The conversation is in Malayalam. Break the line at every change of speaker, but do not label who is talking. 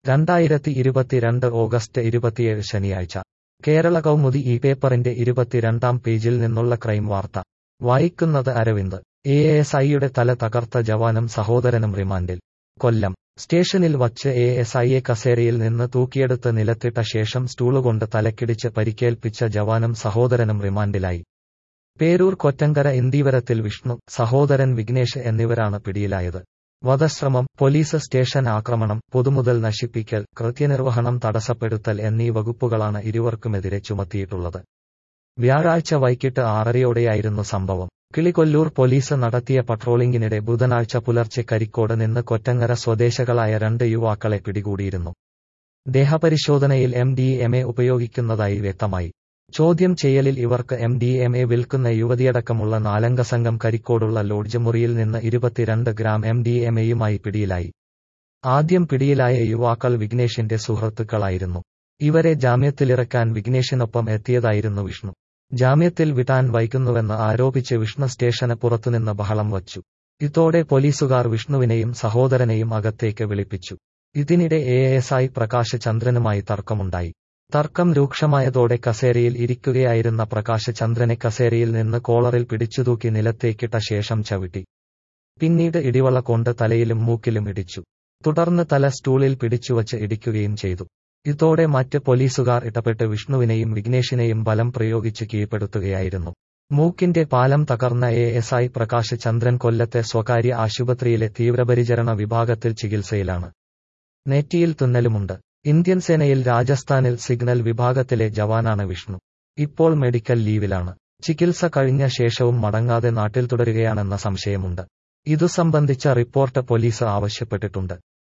രണ്ടായിരത്തി ഇരുപത്തിരണ്ട് ഓഗസ്റ്റ് ഇരുപത്തിയേഴ് ശനിയാഴ്ച കേരള കൗമുദി ഈ പേപ്പറിന്റെ ഇരുപത്തിരണ്ടാം പേജിൽ നിന്നുള്ള ക്രൈം വാർത്ത വായിക്കുന്നത് അരവിന്ദ് എ എസ് ഐയുടെ തല തകർത്ത ജവാനും സഹോദരനും റിമാൻഡിൽ കൊല്ലം സ്റ്റേഷനിൽ വച്ച് എ എസ് ഐയെ കസേരയിൽ നിന്ന് തൂക്കിയെടുത്ത് നിലത്തിട്ട ശേഷം സ്റ്റൂളുകൊണ്ട് തലക്കിടിച്ച് പരിക്കേൽപ്പിച്ച ജവാനും സഹോദരനും റിമാൻഡിലായി പേരൂർ കൊറ്റങ്കര ഇന്ദീവരത്തിൽ വിഷ്ണു സഹോദരൻ വിഘ്നേഷ് എന്നിവരാണ് പിടിയിലായത് വധശ്രമം പോലീസ് സ്റ്റേഷൻ ആക്രമണം പൊതുമുതൽ നശിപ്പിക്കൽ കൃത്യനിർവഹണം തടസ്സപ്പെടുത്തൽ എന്നീ വകുപ്പുകളാണ് ഇരുവർക്കുമെതിരെ ചുമത്തിയിട്ടുള്ളത് വ്യാഴാഴ്ച വൈകിട്ട് ആറരയോടെയായിരുന്നു സംഭവം കിളികൊല്ലൂർ പോലീസ് നടത്തിയ പട്രോളിംഗിനിടെ ബുധനാഴ്ച പുലർച്ചെ കരിക്കോട് നിന്ന് കൊറ്റങ്ങര സ്വദേശകളായ രണ്ട് യുവാക്കളെ പിടികൂടിയിരുന്നു ദേഹപരിശോധനയിൽ എം ഡി എം എ ഉപയോഗിക്കുന്നതായി വ്യക്തമായി ചോദ്യം ചെയ്യലിൽ ഇവർക്ക് എം ഡി എം എ വിൽക്കുന്ന യുവതിയടക്കമുള്ള നാലംഗ സംഘം കരിക്കോടുള്ള ലോഡ്ജ് മുറിയിൽ നിന്ന് ഇരുപത്തിരണ്ട് ഗ്രാം എം ഡി എം എയുമായി പിടിയിലായി ആദ്യം പിടിയിലായ യുവാക്കൾ വിഘ്നേഷിന്റെ സുഹൃത്തുക്കളായിരുന്നു ഇവരെ ജാമ്യത്തിലിറക്കാൻ വിഘ്നേഷിനൊപ്പം എത്തിയതായിരുന്നു വിഷ്ണു ജാമ്യത്തിൽ വിടാൻ വൈകുന്നുവെന്ന് ആരോപിച്ച് വിഷ്ണു സ്റ്റേഷന് പുറത്തുനിന്ന് ബഹളം വച്ചു ഇതോടെ പോലീസുകാർ വിഷ്ണുവിനെയും സഹോദരനെയും അകത്തേക്ക് വിളിപ്പിച്ചു ഇതിനിടെ എ എസ് ഐ പ്രകാശ് ചന്ദ്രനുമായി തർക്കമുണ്ടായി തർക്കം രൂക്ഷമായതോടെ കസേരയിൽ ഇരിക്കുകയായിരുന്ന പ്രകാശ് ചന്ദ്രനെ കസേരയിൽ നിന്ന് കോളറിൽ പിടിച്ചുതൂക്കി നിലത്തേക്കിട്ട ശേഷം ചവിട്ടി പിന്നീട് ഇടിവള കൊണ്ട് തലയിലും മൂക്കിലും ഇടിച്ചു തുടർന്ന് തല സ്റ്റൂളിൽ പിടിച്ചുവച്ച് ഇടിക്കുകയും ചെയ്തു ഇതോടെ മറ്റ് പോലീസുകാർ ഇടപെട്ട് വിഷ്ണുവിനെയും വിഘ്നേഷിനെയും ബലം പ്രയോഗിച്ച് കീഴ്പ്പെടുത്തുകയായിരുന്നു മൂക്കിന്റെ പാലം തകർന്ന A S I Prakash Chandran കൊല്ലത്തെ സ്വകാര്യ ആശുപത്രിയിലെ തീവ്രപരിചരണ വിഭാഗത്തിൽ ചികിത്സയിലാണ് നെറ്റിയിൽ തുന്നലുമുണ്ട് ഇന്ത്യൻ സേനയിൽ രാജസ്ഥാനിൽ സിഗ്നൽ വിഭാഗത്തിലെ ജവാനാണ് വിഷ്ണു ഇപ്പോൾ മെഡിക്കൽ ലീവിലാണ് ചികിത്സ കഴിഞ്ഞ ശേഷവും മടങ്ങാതെ നാട്ടിൽ തുടരുകയാണെന്ന സംശയമുണ്ട് ഇതു സംബന്ധിച്ച റിപ്പോർട്ട് പോലീസ് ആവശ്യപ്പെട്ടിട്ടുണ്ട്